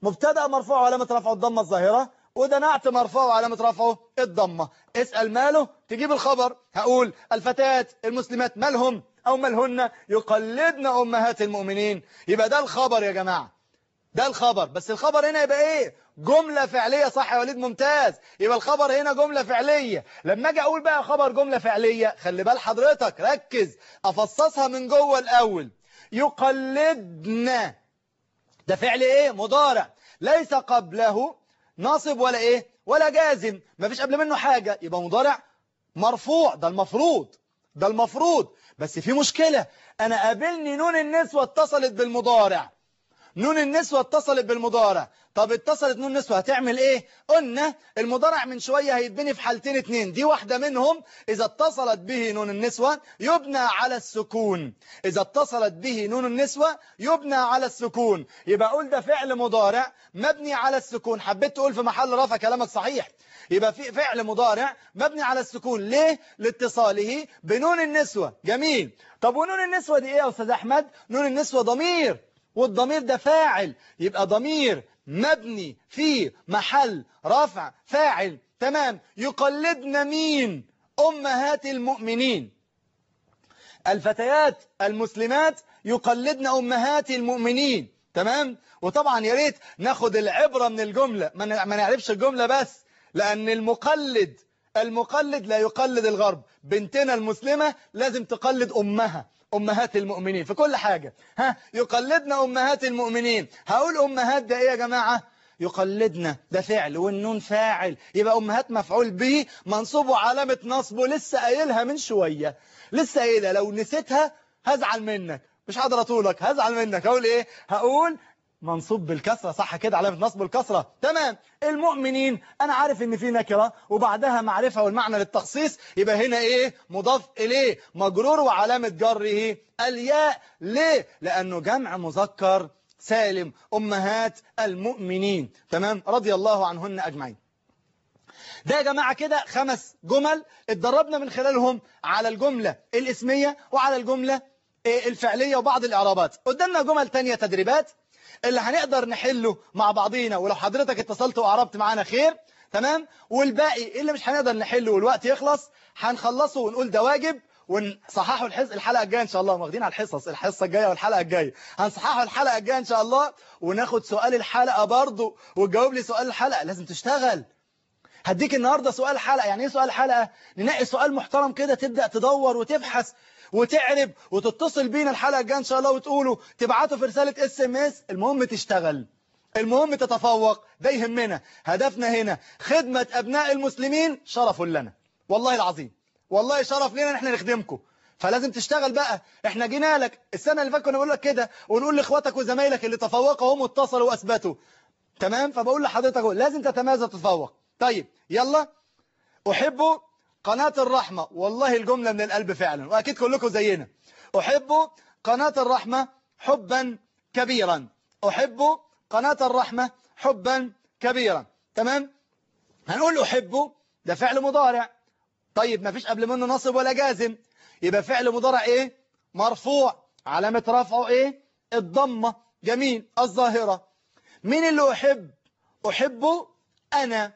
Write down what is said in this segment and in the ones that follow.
مبتدا مرفوع وعلامة رفعه الضمة الظاهرة وده نعت مرفوع وعلامة رفعه الضمة اسأل ماله تجيب الخبر هقول الفتيات المسلمات مالهم أو مالهن يقلدن أمهات المؤمنين يبقى ده الخبر يا جماعة ده الخبر بس الخبر هنا يبقى ايه جملة فعلية صح يا وليد ممتاز يبقى الخبر هنا جملة فعلية لما اجي اقول بقى خبر جملة فعلية خلي بال حضرتك ركز افصصها من جوه الاول يقلدنا ده فعل ايه مضارع ليس قبله ناصب ولا ايه ولا جازم مفيش قبل منه حاجة يبقى مضارع مرفوع ده المفروض ده المفروض بس في مشكلة انا قابلني نون النسوة اتصلت بالمضارع نون النسوة اتصلت بالمضارع طب اتصلت نون النسوة هتعمل ايه قلنا المضارع من شوية هيتبني في حالتين اتنين دي واحدة منهم اذا اتصلت به نون النسوة يبنى على السكون اذا اتصلت به نون النسوة يبنى على السكون يبقى قول ده فعل مضارع مبني على السكون حبيت تقول في محل رفع كلامك صحيح يبقى في فعل مضارع مبني على السكون ليه لاتصاله بنون النسوة جميل طب ونون النسوة دي ايه يا استاذ احمد نون النسوة ضمير والضمير ده فاعل يبقى ضمير مبني في محل رفع فاعل تمام يقلدنا مين أمهات المؤمنين الفتيات المسلمات يقلدن أمهات المؤمنين تمام وطبعا يا ريت ناخد العبرة من الجملة ما نعرفش الجملة بس لأن المقلد المقلد لا يقلد الغرب بنتنا المسلمة لازم تقلد أمها أمهات المؤمنين في كل حاجة ها يقلدنا أمهات المؤمنين هقول أمهات ده إيه يا جماعة يقلدنا ده فعل والنون فاعل يبقى أمهات مفعول به منصوب علامة نصبه لسه قايلها من شوية لسه قايلها لو نسيتها هزعل منك مش هقدر اطولك هزعل منك هقول ايه هقول منصوب بالكسرة صح كده علامة نصب الكسرة تمام المؤمنين أنا عارف إن في نكرة وبعدها معرفة والمعنى للتخصيص يبقى هنا إيه مضاف إليه مجرور وعلامة جره الياء ليه لأنه جمع مذكر سالم أمهات المؤمنين تمام رضي الله عنهن أجمعين ده يا جماعة كده خمس جمل اتدربنا من خلالهم على الجملة الاسمية وعلى الجملة الفعلية وبعض الإعرابات قدامنا جمل تانية تدريبات اللي هنقدر نحله مع بعضينا ولو حضرتك اتصلت وقربت معانا خير تمام والباقي اللي مش هنقدر نحله والوقت يخلص هنخلصه ونقول ده واجب ونصححه الحص الحلقة الجاية إن شاء الله واخدين على الحصص الحصة الجاية والحلقة الجاية هنصححه الحلقة الجاية إن شاء الله وناخد سؤال الحلقة برضه وتجاوب لي سؤال الحلقة لازم تشتغل هديك النهاردة سؤال حلقة يعني ايه سؤال حلقة ننقي سؤال محترم كده تبدأ تدور وتبحث وتعرب وتتصل بينا الحلقة الجاية ان شاء الله وتقوله تبعته في رسالة اس ام اس المهم تشتغل المهم تتفوق ده يهمنا هدفنا هنا خدمة ابناء المسلمين شرف لنا والله العظيم والله شرف لنا ان احنا نخدمكم فلازم تشتغل بقى احنا جينا لك السنة اللي فاتت كنا بنقول لك كده ونقول لاخواتك وزمايلك اللي تفوقوا هم واتصلوا واثبتوا تمام فبقول لحضرتك لازم تتميز وتتفوق طيب يلا أحب قناة الرحمة والله الجملة من القلب فعلا وأكيد كلكم زينا أحب قناة الرحمة حبا كبيرا أحب قناة الرحمة حبا كبيرا تمام هنقول أحب ده فعل مضارع طيب ما فيش قبل منه نصب ولا جازم يبقى فعل مضارع إيه مرفوع علامة رفعه إيه الضمة جميل الظاهرة مين اللي أحب أحب أنا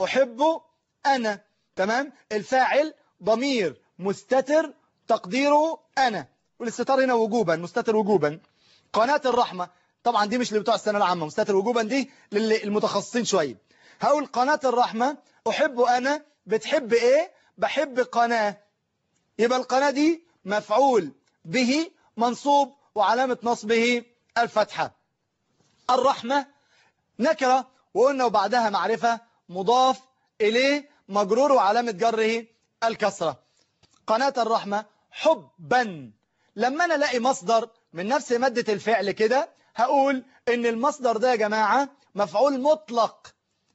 أحب أنا تمام الفاعل ضمير مستتر تقديره أنا والاستتار هنا وجوبا مستتر وجوبا قناة الرحمة طبعا دي مش اللي بتوع السنة العامة مستتر وجوبا دي للمتخصصين شوية هقول قناة الرحمة أحب أنا بتحب إيه بحب قناة يبقى القناة دي مفعول به منصوب وعلامة نصبه الفتحة الرحمة نكرة وقلنا وبعدها معرفة مضاف إليه مجرور وعلامة جره الكسرة قناة الرحمة حبا لما أنا الاقي مصدر من نفس مادة الفعل كده هقول إن المصدر ده يا جماعة مفعول مطلق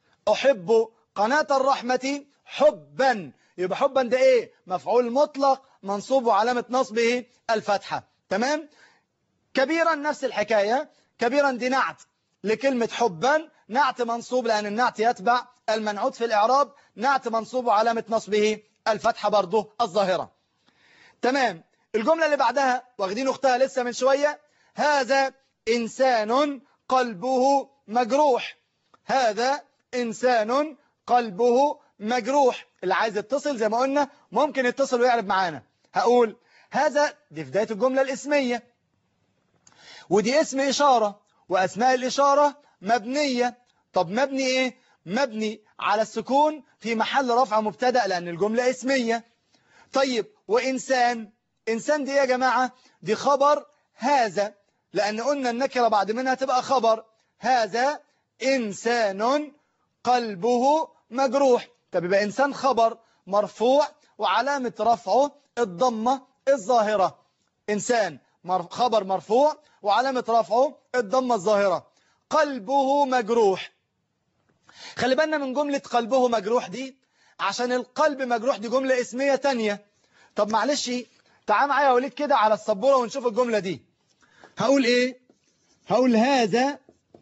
أحب قناة الرحمة حبا يبقى حبا ده إيه مفعول مطلق منصوب وعلامة نصبه الفتحة تمام كبيرا نفس الحكاية كبيرا دي نعت لكلمة حبا نعت منصوب لأن النعت يتبع المنعوت في الإعراب نعت منصوب وعلامة نصبه الفتحة برضه الظاهرة تمام الجملة اللي بعدها واخدين أختها لسه من شوية هذا إنسان قلبه مجروح هذا إنسان قلبه مجروح اللي عايز يتصل زي ما قلنا ممكن يتصل ويعرف معانا هقول هذا دي في بداية الجملة الاسمية ودي اسم إشارة وأسماء الإشارة مبنية طب مبني إيه؟ مبني على السكون في محل رفع مبتدأ لأن الجملة اسمية طيب وإنسان إنسان دي إيه يا جماعة دي خبر هذا لأن قلنا النكرة بعد منها تبقى خبر هذا إنسان قلبه مجروح طب يبقى إنسان خبر مرفوع وعلامة رفعه الضمة الظاهرة إنسان خبر مرفوع وعلامة رفعه الضمة الظاهرة قلبه مجروح خلي بالنا من جملة قلبه مجروح دي عشان القلب مجروح دي جملة اسمية تانية طب معلش تعال معايا يا وليد كده على السبورة ونشوف الجملة دي هقول ايه هقول هذا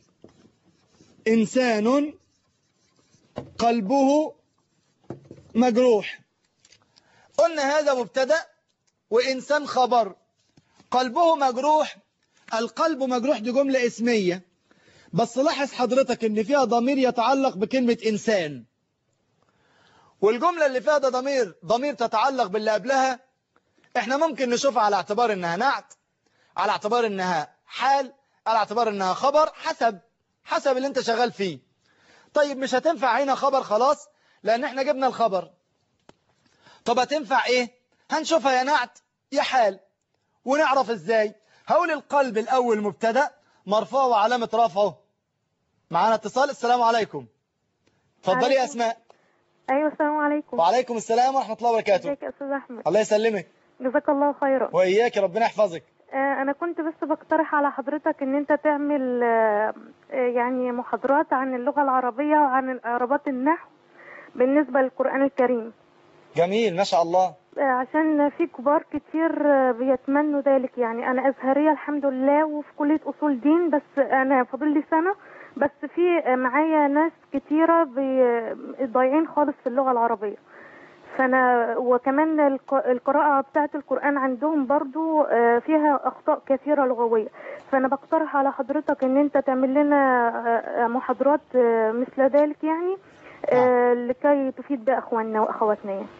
إنسان قلبه مجروح قلنا هذا مبتدا وإنسان خبر قلبه مجروح القلب مجروح دي جملة اسمية بس لاحظ حضرتك ان فيها ضمير يتعلق بكلمة إنسان والجملة اللي فيها ده ضمير ضمير تتعلق باللي قبلها احنا ممكن نشوفها على اعتبار انها نعت على اعتبار انها حال على اعتبار انها خبر حسب حسب اللي انت شغال فيه طيب مش هتنفع هنا خبر خلاص لان احنا جبنا الخبر طب هتنفع ايه هنشوفها يا نعت يا حال ونعرف ازاي هقول القلب الاول مبتدا مرفوع وعلامة رفعه معانا اتصال السلام عليكم اتفضلي يا اسماء ايوه السلام عليكم وعليكم السلام ورحمة الله وبركاته ازيك يا استاذ احمد الله يسلمك جزاك الله خيرا وإياك ربنا يحفظك آه، انا كنت بس بقترح على حضرتك ان انت تعمل آه، آه، يعني محاضرات عن اللغة العربية وعن اعرابات النحو بالنسبة للقرآن الكريم جميل ما شاء الله آه، عشان في كبار كتير آه، بيتمنوا ذلك يعني انا ازهرية الحمد لله وفي كلية اصول دين بس انا فاضل لي سنة بس في آه، معايا ناس كتيرة بي- ضايعين خالص في اللغة العربية فانا وكمان الق- القراءة بتاعة القرآن عندهم برضو آه، فيها اخطاء كثيرة لغوية فانا بقترح على حضرتك ان انت تعمل لنا آه، آه، محاضرات آه، مثل ذلك يعني آه، لكي تفيد باخواننا واخواتنا يعني.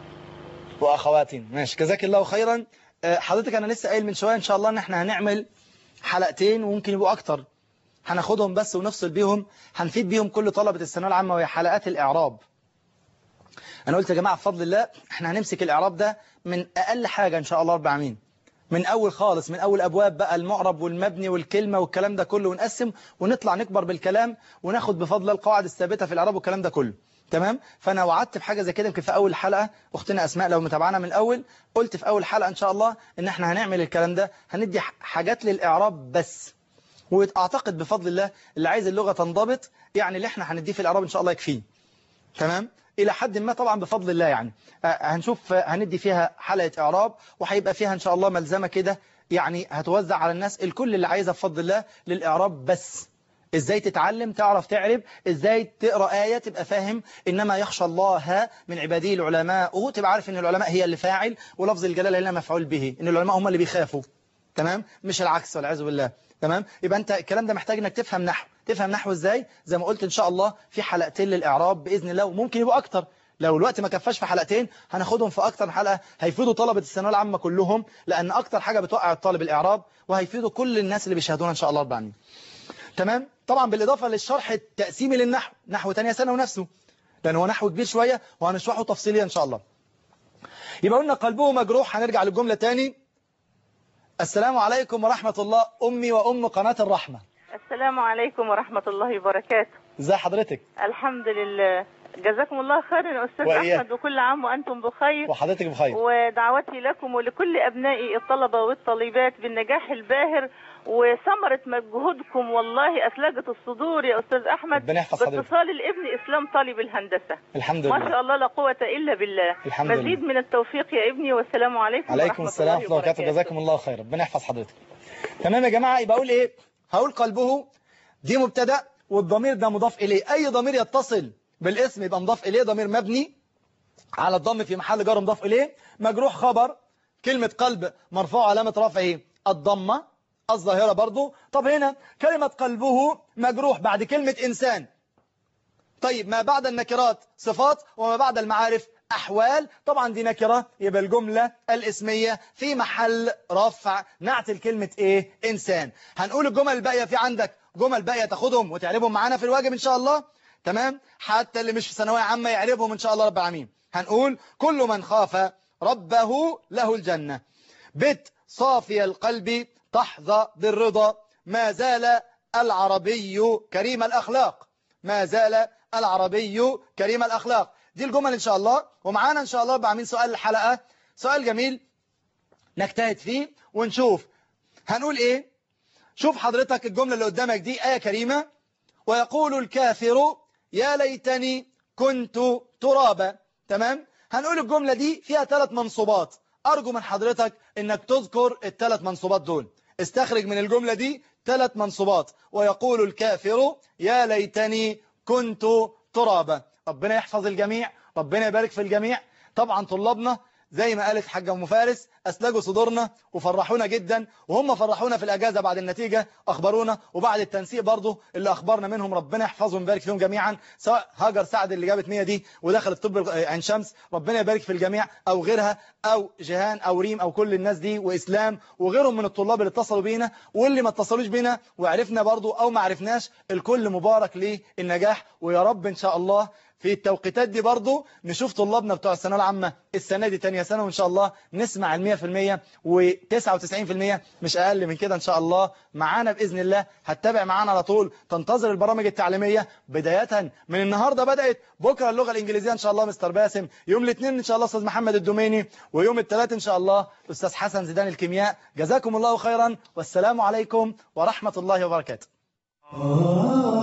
واخواتي ماشي جزاك الله خيرا آه، حضرتك انا لسه قايل من شويه ان شاء الله ان احنا هنعمل حلقتين وممكن يبقوا اكتر هناخدهم بس ونفصل بيهم هنفيد بيهم كل طلبه الثانويه العامه وهي حلقات الاعراب انا قلت يا جماعه بفضل الله احنا هنمسك الاعراب ده من اقل حاجه ان شاء الله رب العالمين من اول خالص من اول ابواب بقى المعرب والمبني والكلمه والكلام ده كله ونقسم ونطلع نكبر بالكلام وناخد بفضل الله القواعد الثابته في الاعراب والكلام ده كله تمام فانا وعدت بحاجه زي كده يمكن في اول حلقه اختنا اسماء لو متابعانا من الاول قلت في اول حلقه ان شاء الله ان احنا هنعمل الكلام ده هندي ح- حاجات للاعراب بس واعتقد بفضل الله اللي عايز اللغه تنضبط يعني اللي احنا هنديه في الاعراب ان شاء الله يكفيه تمام إلى حد ما طبعا بفضل الله يعني آه، هنشوف آه، هندي فيها حلقة إعراب وهيبقى فيها إن شاء الله ملزمة كده يعني هتوزع على الناس الكل اللي عايزها بفضل الله للإعراب بس إزاي تتعلم تعرف تعرف إزاي تقرأ آية تبقى فاهم إنما يخشى الله من عباده العلماء وتبقى عارف إن العلماء هي اللي فاعل ولفظ الجلالة هنا مفعول به إن العلماء هم اللي بيخافوا تمام مش العكس والعياذ بالله تمام يبقى انت الكلام ده محتاج انك تفهم نحو تفهم نحو ازاي زي ما قلت ان شاء الله في حلقتين للاعراب باذن الله وممكن يبقوا اكتر لو الوقت ما كفاش في حلقتين هناخدهم في اكتر من حلقه هيفيدوا طلبه الثانويه العامه كلهم لان اكتر حاجه بتوقع الطالب الاعراب وهيفيدوا كل الناس اللي بيشاهدونا ان شاء الله رب العالمين تمام طبعا بالاضافه للشرح التقسيمي للنحو نحو ثانيه ثانوي نفسه لان هو نحو كبير شويه وهنشرحه تفصيليا ان شاء الله يبقى قلنا قلبه مجروح هنرجع للجمله تاني السلام عليكم ورحمة الله أمي وأم قناة الرحمة السلام عليكم ورحمة الله وبركاته ازي حضرتك الحمد لله جزاكم الله خيرا يا أستاذ وإياك. أحمد وكل عام وأنتم بخير وحضرتك بخير ودعوتي لكم ولكل أبنائي الطلبة والطالبات بالنجاح الباهر وثمرة مجهودكم والله أثلجت الصدور يا أستاذ أحمد ربنا يحفظ حضرتك باتصال الابن إسلام طالب الهندسة الحمد ما لله شاء الله لا قوة إلا بالله الحمد مزيد لله من التوفيق يا ابني والسلام عليكم عليكم ورحمة السلام ورحمة الله وبركاته جزاكم الله خير ربنا يحفظ حضرتك تمام يا جماعة يبقى أقول إيه هقول قلبه دي مبتدا والضمير ده مضاف إليه أي ضمير يتصل بالاسم يبقى مضاف إليه ضمير مبني على الضم في محل جر مضاف إليه مجروح خبر كلمة قلب مرفوع علامة رفعه الضمة الظاهرة برضو طب هنا كلمة قلبه مجروح بعد كلمة إنسان طيب ما بعد النكرات صفات وما بعد المعارف أحوال طبعا دي نكرة يبقى الجملة الاسمية في محل رفع نعت الكلمة إيه إنسان هنقول الجمل الباقية في عندك جمل باقية تاخدهم وتعربهم معانا في الواجب إن شاء الله تمام حتى اللي مش في ثانوية عامة يعربهم إن شاء الله رب العالمين هنقول كل من خاف ربه له الجنة بت صافي القلب تحظى بالرضا ما زال العربي كريم الأخلاق ما زال العربي كريم الأخلاق دي الجمل إن شاء الله ومعانا إن شاء الله بعمين سؤال الحلقة سؤال جميل نجتهد فيه ونشوف هنقول إيه شوف حضرتك الجملة اللي قدامك دي آية كريمة ويقول الكافر يا ليتني كنت ترابا تمام هنقول الجملة دي فيها ثلاث منصوبات أرجو من حضرتك إنك تذكر الثلاث منصوبات دول استخرج من الجملة دي ثلاث منصوبات ويقول الكافر يا ليتني كنت ترابا ربنا يحفظ الجميع ربنا يبارك في الجميع طبعا طلابنا زي ما قالت حاجة أم فارس أسلجوا صدورنا وفرحونا جدا وهم فرحونا في الأجازة بعد النتيجة أخبرونا وبعد التنسيق برضو اللي أخبرنا منهم ربنا يحفظهم ويبارك فيهم جميعا سواء هاجر سعد اللي جابت 100 دي ودخلت طب عين شمس ربنا يبارك في الجميع أو غيرها أو جيهان أو ريم أو كل الناس دي وإسلام وغيرهم من الطلاب اللي اتصلوا بينا واللي ما اتصلوش بينا وعرفنا برضو أو ما عرفناش الكل مبارك للنجاح ويا رب إن شاء الله في التوقيتات دي برضو نشوف طلابنا بتوع الثانويه العامة السنة دي تانية سنة وإن شاء الله نسمع المية في المية وتسعة وتسعين في المية مش أقل من كده إن شاء الله معانا بإذن الله هتتابع معانا على طول تنتظر البرامج التعليمية بداية من النهاردة بدأت بكرة اللغة الإنجليزية إن شاء الله مستر باسم يوم الاثنين إن شاء الله أستاذ محمد الدوميني ويوم الثلاث إن شاء الله أستاذ حسن زيدان الكيمياء جزاكم الله خيرا والسلام عليكم ورحمة الله وبركاته